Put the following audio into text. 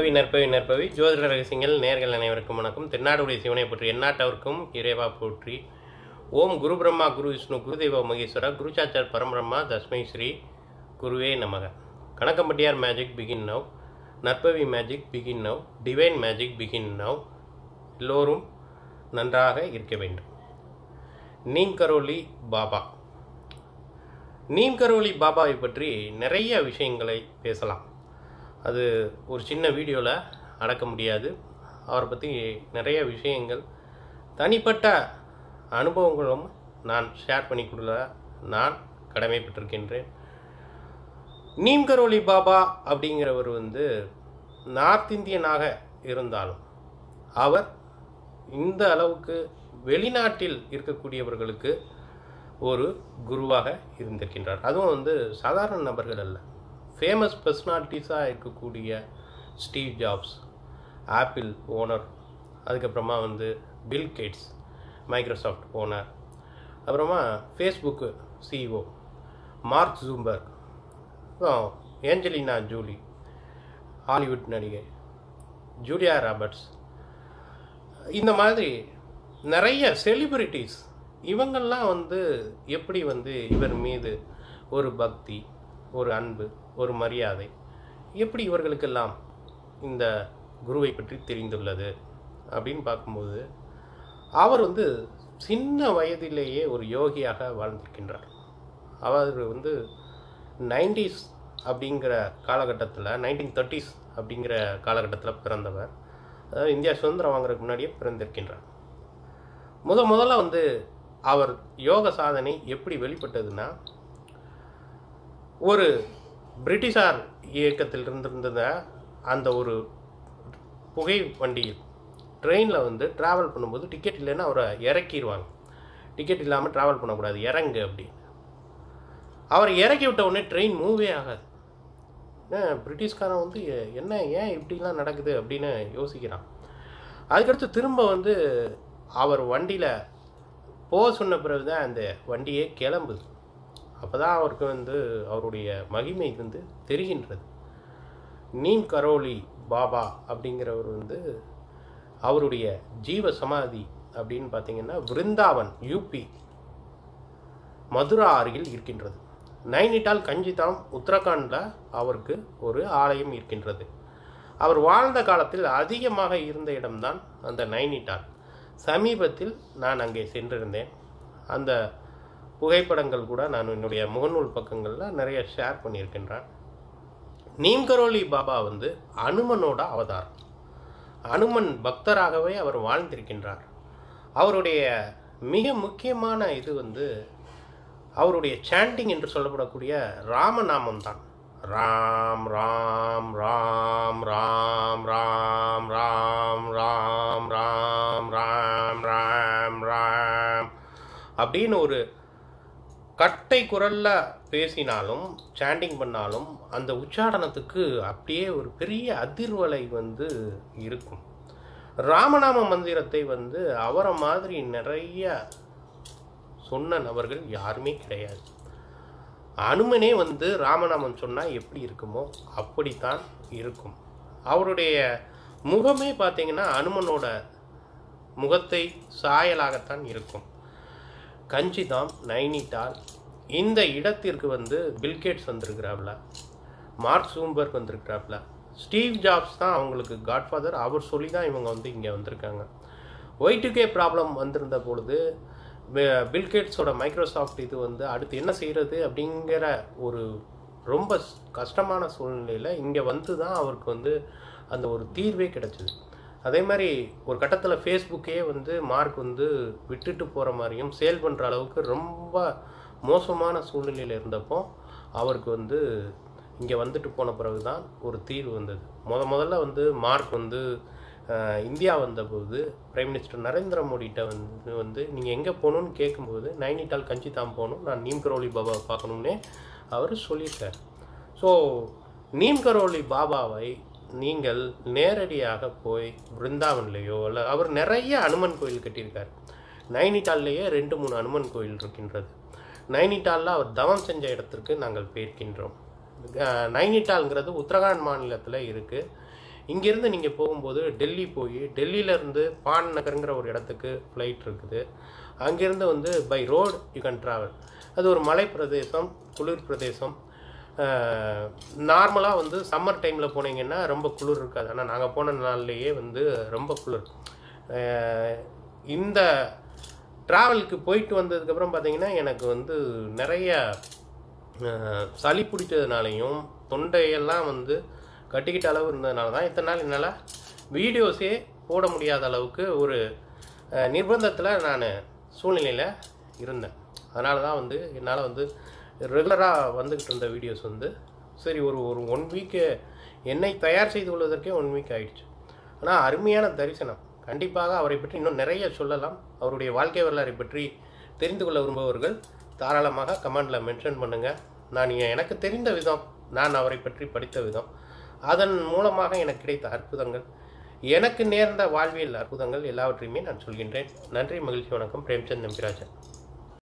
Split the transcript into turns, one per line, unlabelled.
நற்பவி நற்பவி நற்பவி ஜோதிட ரகசியங்கள் நேர்கள் அனைவருக்கும் வணக்கம் தென்னாடுடைய சிவனை போற்றி எந்நாட்டவருக்கும் இறைவா போற்றி ஓம் குரு பிரம்மா குரு விஷ்ணு குருதேவ மகேஸ்வரா குருச்சாச்சார் பரம்பிரம்மா தஸ்மை ஸ்ரீ குருவே நமக கணக்கம்பட்டியார் மேஜிக் பிகின் நவ் நற்பவி magic begin now divine magic begin now எல்லோரும் நன்றாக இருக்க வேண்டும் நீம் கரோலி பாபா நீம் கரோலி பாபாவை பற்றி நிறைய விஷயங்களை பேசலாம் அது ஒரு சின்ன வீடியோவில் அடக்க முடியாது அவரை பற்றி நிறைய விஷயங்கள் தனிப்பட்ட அனுபவங்களும் நான் ஷேர் பண்ணி கொடுல நான் கடமைப்பட்டிருக்கின்றேன் நீம் கரோலி பாபா அப்படிங்கிறவர் வந்து நார்த் இந்தியனாக இருந்தாலும் அவர் இந்த அளவுக்கு வெளிநாட்டில் இருக்கக்கூடியவர்களுக்கு ஒரு குருவாக இருந்திருக்கின்றார் அதுவும் வந்து சாதாரண நபர்கள் அல்ல ஃபேமஸ் பர்சனாலிட்டிஸாக இருக்கக்கூடிய ஸ்டீவ் ஜாப்ஸ் ஆப்பிள் ஓனர் அதுக்கப்புறமா வந்து பில் கேட்ஸ் மைக்ரோசாஃப்ட் ஓனர் அப்புறமா ஃபேஸ்புக்கு சிஇஓ மார்க் ஜூம்பர்க் அப்புறம் ஏஞ்சலினா ஜூலி ஹாலிவுட் நடிகை ஜூலியா ராபர்ட்ஸ் இந்த மாதிரி நிறைய செலிபிரிட்டிஸ் இவங்கெல்லாம் வந்து எப்படி வந்து இவர் மீது ஒரு பக்தி ஒரு அன்பு ஒரு மரியாதை எப்படி இவர்களுக்கெல்லாம் இந்த குருவை பற்றி தெரிந்துள்ளது அப்படின்னு பார்க்கும்போது அவர் வந்து சின்ன வயதிலேயே ஒரு யோகியாக வாழ்ந்திருக்கின்றார் அவர் வந்து நைன்டிஸ் அப்படிங்கிற காலகட்டத்தில் நைன்டீன் தேர்ட்டிஸ் அப்படிங்கிற காலகட்டத்தில் பிறந்தவர் அதாவது இந்தியா சுதந்திரம் வாங்குறதுக்கு முன்னாடியே பிறந்திருக்கின்றார் முத முதல்ல வந்து அவர் யோக சாதனை எப்படி வெளிப்பட்டதுன்னா ஒரு பிரிட்டிஷார் இயக்கத்தில் இருந்திருந்த அந்த ஒரு புகை வண்டியில் ட்ரெயினில் வந்து ட்ராவல் பண்ணும்போது டிக்கெட் இல்லைன்னா அவரை இறக்கிடுவாங்க டிக்கெட் இல்லாமல் ட்ராவல் பண்ணக்கூடாது இறங்கு அப்படின்னு அவரை இறக்கி விட்ட உடனே ட்ரெயின் மூவே ஆகாது ஏன் பிரிட்டிஷ்காரன் வந்து எ- என்ன ஏன் இப்படிலாம் நடக்குது அப்படின்னு யோசிக்கிறான் அதுக்கடுத்து திரும்ப வந்து அவர் வண்டியில் போக சொன்ன பிறகு தான் அந்த வண்டியே கிளம்புது அப்போ தான் அவருக்கு வந்து அவருடைய மகிமை வந்து தெரிகின்றது நீம் கரோலி பாபா அப்படிங்கிறவர் வந்து அவருடைய ஜீவ சமாதி அப்படின்னு பார்த்தீங்கன்னா விருந்தாவன் யூபி மதுரா அருகில் இருக்கின்றது நைனிட்டால் கஞ்சிதாம் உத்தரகாண்டில் அவருக்கு ஒரு ஆலயம் இருக்கின்றது அவர் வாழ்ந்த காலத்தில் அதிகமாக இருந்த இடம்தான் அந்த நைனிட்டால் சமீபத்தில் நான் அங்கே சென்றிருந்தேன் அந்த புகைப்படங்கள் கூட நான் என்னுடைய முகநூல் பக்கங்களில் நிறைய ஷேர் பண்ணியிருக்கின்றேன் நீம்கரோலி பாபா வந்து அனுமனோட அவதாரம் அனுமன் பக்தராகவே அவர் வாழ்ந்திருக்கின்றார் அவருடைய மிக முக்கியமான இது வந்து அவருடைய சாண்டிங் என்று சொல்லப்படக்கூடிய ராமநாமம் தான் ராம் ராம் ராம் ராம் ராம் ராம் ராம் ராம் ராம் ராம் ராம் அப்படின்னு ஒரு கட்டை குரல்ல பேசினாலும் சாண்டிங் பண்ணாலும் அந்த உச்சாரணத்துக்கு அப்படியே ஒரு பெரிய அதிர்வலை வந்து இருக்கும் ராமநாம மந்திரத்தை வந்து அவரை மாதிரி நிறைய சொன்ன நபர்கள் யாருமே கிடையாது அனுமனே வந்து ராமநாமம் சொன்னால் எப்படி இருக்குமோ அப்படித்தான் இருக்கும் அவருடைய முகமே பார்த்தீங்கன்னா அனுமனோட முகத்தை சாயலாகத்தான் இருக்கும் கஞ்சிதாம் நைனிட்டால் இந்த இடத்திற்கு வந்து பில்கேட்ஸ் வந்திருக்கிறாப்ல மார்க் சூம்பர்க் வந்திருக்கிறாப்ல ஸ்டீவ் ஜாப்ஸ் தான் அவங்களுக்கு காட்ஃபாதர் அவர் சொல்லி தான் இவங்க வந்து இங்கே வந்திருக்காங்க ஒய்டுகே ப்ராப்ளம் வந்திருந்த பொழுது பி- பில்கேட்ஸோட மைக்ரோசாஃப்ட் இது வந்து அடுத்து என்ன செய்கிறது அப்படிங்கிற ஒரு ரொம்ப ஸ்- கஷ்டமான சூழ்நிலையில் இங்கே வந்து தான் அவருக்கு வந்து அந்த ஒரு தீர்வே கிடைச்சிது அதே மாதிரி ஒரு கட்டத்தில் ஃபேஸ்புக்கே வந்து மார்க் வந்து விட்டுட்டு போகிற மாதிரியும் சேல் பண்ணுற அளவுக்கு ரொம்ப மோசமான சூழ்நிலையில் இருந்தப்போ அவருக்கு வந்து இங்கே வந்துட்டு போன பிறகு தான் ஒரு தீர்வு வந்தது முத முதல்ல வந்து மார்க் வந்து அஹ், இந்தியா வந்தபோது பிரைம் மினிஸ்டர் நரேந்திர மோடிகிட்ட வந்து வந்து நீங்கள் எங்கே போகணும்னு கேட்கும்போது நைனிட்டால் கஞ்சிதாம் போகணும் நான் நீம் கரோலி பாபாவை பார்க்கணும்னே அவர் சொல்லியிருக்கார் ஸோ நீம் கரோலி பாபாவை நீங்கள் நேரடியாக போய் பிருந்தாவன்லேயோ இல்லை அவர் நிறைய அனுமன் கோயில் கட்டியிருக்கார் நைனிட்டால்லையே ரெண்டு மூணு அனுமன் கோயில் இருக்கின்றது நைனிட்டாலில் அவர் தவம் செஞ்ச இடத்திற்கு நாங்கள் போயிருக்கின்றோம் அஹ் நைனிட்டால்ங்கிறது உத்தரகாண்ட் மாநிலத்தில் இருக்குது இங்கேருந்து நீங்கள் போகும்போது டெல்லி போய் டெல்லியிலேருந்து பான் நகருங்கிற ஒரு இடத்துக்கு ஃப்ளைட் இருக்குது அங்கேருந்து வந்து by road you can travel அது ஒரு மலை பிரதேசம் குளிர் பிரதேசம் நார்மலாக வந்து சம்மர் டைமில் போனீங்கன்னா ரொம்ப குளிர் இருக்காது ஆனால் நாங்கள் போன நாள்லேயே வந்து ரொம்ப குளிர் அஹ் இந்த ட்ராவலுக்கு போயிட்டு வந்ததுக்கப்புறம் பார்த்தீங்கன்னா எனக்கு வந்து நிறைய அஹ், சளி பிடிச்சதுனாலையும் தொண்டையெல்லாம் வந்து கட்டிக்கிட்ட அளவு இருந்ததுனால தான் இத்தனை நாள் என்னால் வீடியோஸே போட முடியாத அளவுக்கு ஒரு நிர்பந்தத்தில் நான் சூழ்நிலையில் இருந்தேன் அதனால தான் வந்து என்னால் வந்து ரெகுலராக வந்துக்கிட்டு இருந்த வீடியோஸ் வந்து சரி ஒரு ஒரு ஒன் வீக்கு என்னை தயார் செய்து கொள்வதற்கே ஒன் வீக் ஆயிடுச்சு ஆனால் அருமையான தரிசனம் கண்டிப்பாக அவரை பற்றி இன்னும் நிறைய சொல்லலாம் அவருடைய வாழ்க்கை வரலாறை பற்றி தெரிந்து கொள்ள விரும்புபவர்கள் தாராளமாக கமெண்டில் மென்ஷன் பண்ணுங்கள் நான் எனக்கு தெரிந்த விதம் நான் அவரை பற்றி படித்த விதம் அதன் மூலமாக எனக்கு கிடைத்த அற்புதங்கள் எனக்கு நேர்ந்த வாழ்வியல் அற்புதங்கள் எல்லாவற்றையுமே நான் சொல்கின்றேன் நன்றி மகிழ்ச்சி வணக்கம் பிரேம்சந்த் நம்பிராஜன்